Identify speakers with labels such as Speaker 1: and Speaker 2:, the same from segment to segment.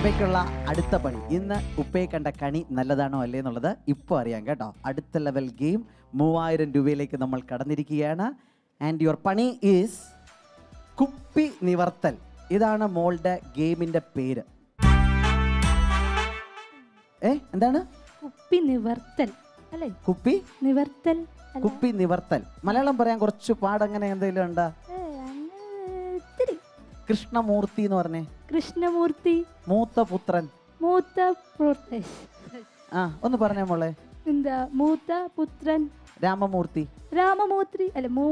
Speaker 1: ഹെബയ്ക്കുള്ള അടുത്ത പണി ഇന്ന് ഉപ്പയെ കണ്ട കണി നല്ലതാണോ അല്ലേ എന്നുള്ളത് ഇപ്പോൾ അറിയാം കേട്ടോ അടുത്ത ലെവൽ ഗെയിം മൂവായിരം രൂപയിലേക്ക് നമ്മൾ കടന്നിരിക്കുകയാണ് ആൻഡ് യുവർ പണി ഈസ് കുപ്പി നിവർത്തൽ ഇതാണ് മോളുടെ ഗെയിമിന്റെ പേര് ഏ എന്താണ്
Speaker 2: കുപ്പി നിവർത്തൽ അല്ലേ
Speaker 1: കുപ്പി
Speaker 2: നിവർത്തൽ അല്ല.
Speaker 1: കുപ്പി നിവർത്തൽ മലയാളം പറയാൻ കുറച്ച് പാടങ്ങനെ എന്തെങ്കിലും ഉണ്ടോ
Speaker 2: ഏ, അങ്ങനെ ഇത്തിരി
Speaker 1: കൃഷ്ണമൂർത്തി എന്ന് പറഞ്ഞേ
Speaker 2: കൃഷ്ണമൂർത്തി
Speaker 1: മൂത്ത പുത്രൻ
Speaker 2: മൂത്ത പുത്രൻ
Speaker 1: ആ ഒന്ന് പറഞ്ഞേ മോളെ
Speaker 2: എന്താ മൂത്ത പുത്രൻ
Speaker 1: രാമമൂർത്തി
Speaker 2: രാമമൂർത്തി അല്ല മൂ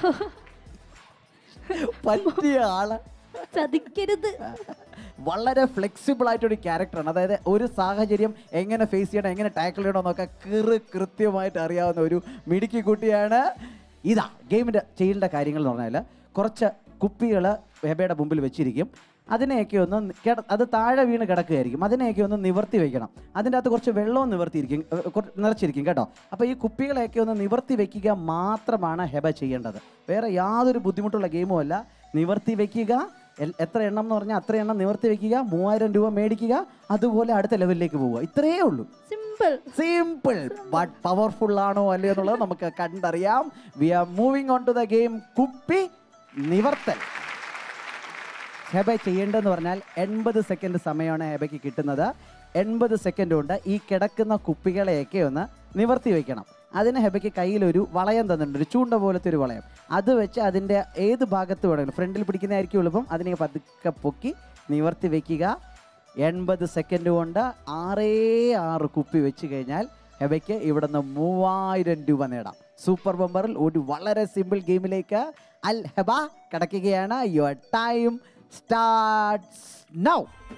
Speaker 1: പറ്റിയ ആള്
Speaker 2: ചതിക്കരുത്
Speaker 1: വളരെ ഫ്ലെക്സിബിൾ ആയിട്ടൊരു ക്യാരക്ടറാണ് അതായത് ഒരു സാഹചര്യം എങ്ങനെ ഫേസ് ചെയ്യണം എങ്ങനെ ടാക്കിൾ ചെയ്യണം എന്നൊക്കെ കൃ കൃത്യമായിട്ട് അറിയാവുന്ന ഒരു മിടുക്കി കുട്ടിയാണ് ഇതാ ഗെയിമിൻ്റെ ചെയ്യേണ്ട കാര്യങ്ങൾ എന്ന് പറഞ്ഞാൽ കുറച്ച് കുപ്പികൾ ഹെബയുടെ മുമ്പിൽ വെച്ചിരിക്കും അതിനെയൊക്കെ ഒന്ന് കിട- അത് താഴെ വീണ് കിടക്കുകയായിരിക്കും അതിനെയൊക്കെ ഒന്ന് നിവർത്തി വെക്കണം അതിൻ്റെ അകത്ത് കുറച്ച് വെള്ളവും നിവർത്തിയിരിക്കും ഏഹ്, കുറ- നിറച്ചിരിക്കും കേട്ടോ അപ്പോൾ ഈ കുപ്പികളെയൊക്കെ ഒന്ന് നിവർത്തി വെക്കുക മാത്രമാണ് ഹെബ ചെയ്യേണ്ടത് വേറെ യാതൊരു ബുദ്ധിമുട്ടുള്ള ഗെയിമും അല്ല നിവർത്തി വെക്കുക എൽ- എത്ര എണ്ണം എന്ന് പറഞ്ഞാൽ അത്ര എണ്ണം നിവർത്തി വെക്കുക മൂവായിരം രൂപ മേടിക്കുക അതുപോലെ അടുത്ത ലെവലിലേക്ക് പോവുക ഇത്രയേ ഉള്ളൂ
Speaker 2: സിമ്പിൾ
Speaker 1: സിമ്പിൾ ബട്ട് പവർഫുൾ ആണോ അല്ലയോ എന്നുള്ളത് നമുക്ക് കണ്ടറിയാം we are moving on to the game കുപ്പി നിവർത്തൽ ഹെബ ചെയ്യേണ്ടതെന്ന് പറഞ്ഞാൽ എൺപത് സെക്കൻഡ് സമയമാണ് ഹെബയ്ക്ക് കിട്ടുന്നത് എൺപത് സെക്കൻഡ് കൊണ്ട് ഈ കിടക്കുന്ന കുപ്പികളെയൊക്കെ ഒന്ന് നിവർത്തി വെക്കണം അതിന് ഹെബയ്ക്ക് കയ്യിലൊരു വളയം തന്നിട്ടുണ്ട് ഒരു ചൂണ്ട പോലത്തെ ഒരു വളയം അത് വെച്ച് അതിൻ്റെ ഏത് ഭാഗത്ത് വേണമെങ്കിലും ഫ്രണ്ടിൽ പിടിക്കുന്നതായിരിക്കും എളുപ്പം അതിനെ പതുക്കെ പൊക്കി നിവർത്തി വെക്കുക എൺപത് സെക്കൻഡ് കൊണ്ട് ആറേ ആറ് കുപ്പി വെച്ച് കഴിഞ്ഞാൽ ഹെബയ്ക്ക് ഇവിടുന്ന് മൂവായിരം രൂപ നേടാം സൂപ്പർ ബമ്പറിൽ ഒരു വളരെ സിമ്പിൾ ഗെയിമിലേക്ക് അൽ ഹെബ കിടക്കുകയാണ് യുവർ ടൈം സ്റ്റാർട്ട്സ് നൗ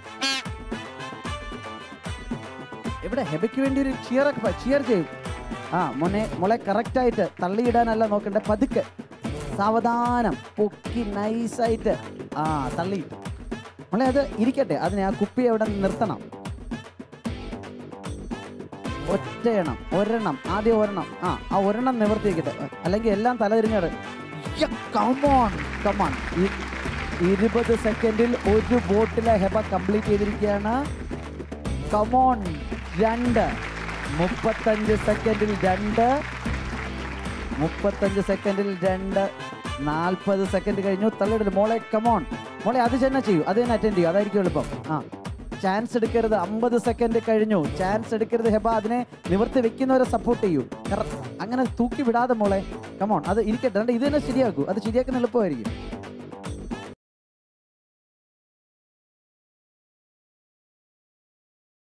Speaker 1: ഇവിടെ ഹെബയ്ക്ക് വേണ്ടി ഒരു ചിയർ ചിയർ ചെയ്യും ആ മോനെ മോളെ കറക്റ്റായിട്ട് തള്ളിയിടാനല്ല നോക്കണ്ടേ പതുക്കെ സാവധാനം പൊക്കി നൈസായിട്ട് ആ തള്ളിയിട്ട് മോളെ അത് ഇരിക്കട്ടെ അതിനെ ആ കുപ്പി അവിടെ നിർത്തണം ഒറ്റയെണ്ണം ഒരെണ്ണം ആദ്യം ഒരെണ്ണം ആ ആ ഒരെണ്ണം നിവർത്തി വെക്കട്ടെ അല്ലെങ്കിൽ എല്ലാം തലതിരിഞ്ഞാട് കമോൺ കമോൺ ഇരുപത് സെക്കൻഡിൽ ഒരു ബോട്ടിലെ ഹെബ കംപ്ലീറ്റ് ചെയ്തിരിക്കുകയാണ് കമോൺ രണ്ട് മുപ്പത്തഞ്ച് സെക്കൻഡിൽ രണ്ട് മുപ്പത്തഞ്ച് സെക്കൻഡിൽ രണ്ട് നാൽപ്പത് സെക്കൻഡ് കഴിഞ്ഞു തള്ളിയിടല് മോളെ കമോൺ മോളെ അത് തന്നെ ചെയ്യൂ അത് തന്നെ അറ്റൻഡ് ചെയ്യൂ അതായിരിക്കും എളുപ്പം ആ ചാൻസ് എടുക്കരുത് അമ്പത് സെക്കൻഡ് കഴിഞ്ഞു ചാൻസ് എടുക്കരുത് ഹെബ അതിനെ നിവർത്തി വെക്കുന്നവരെ സപ്പോർട്ട് ചെയ്യൂ കറ- അങ്ങനെ തൂക്കി വിടാതെ മോളെ കമോൺ അത് ഇരിക്കട്ടെ എന്നിട്ട് ഇത് തന്നെ ശരിയാക്കൂ അത് ശരിയാക്കുന്ന എളുപ്പമായിരിക്കും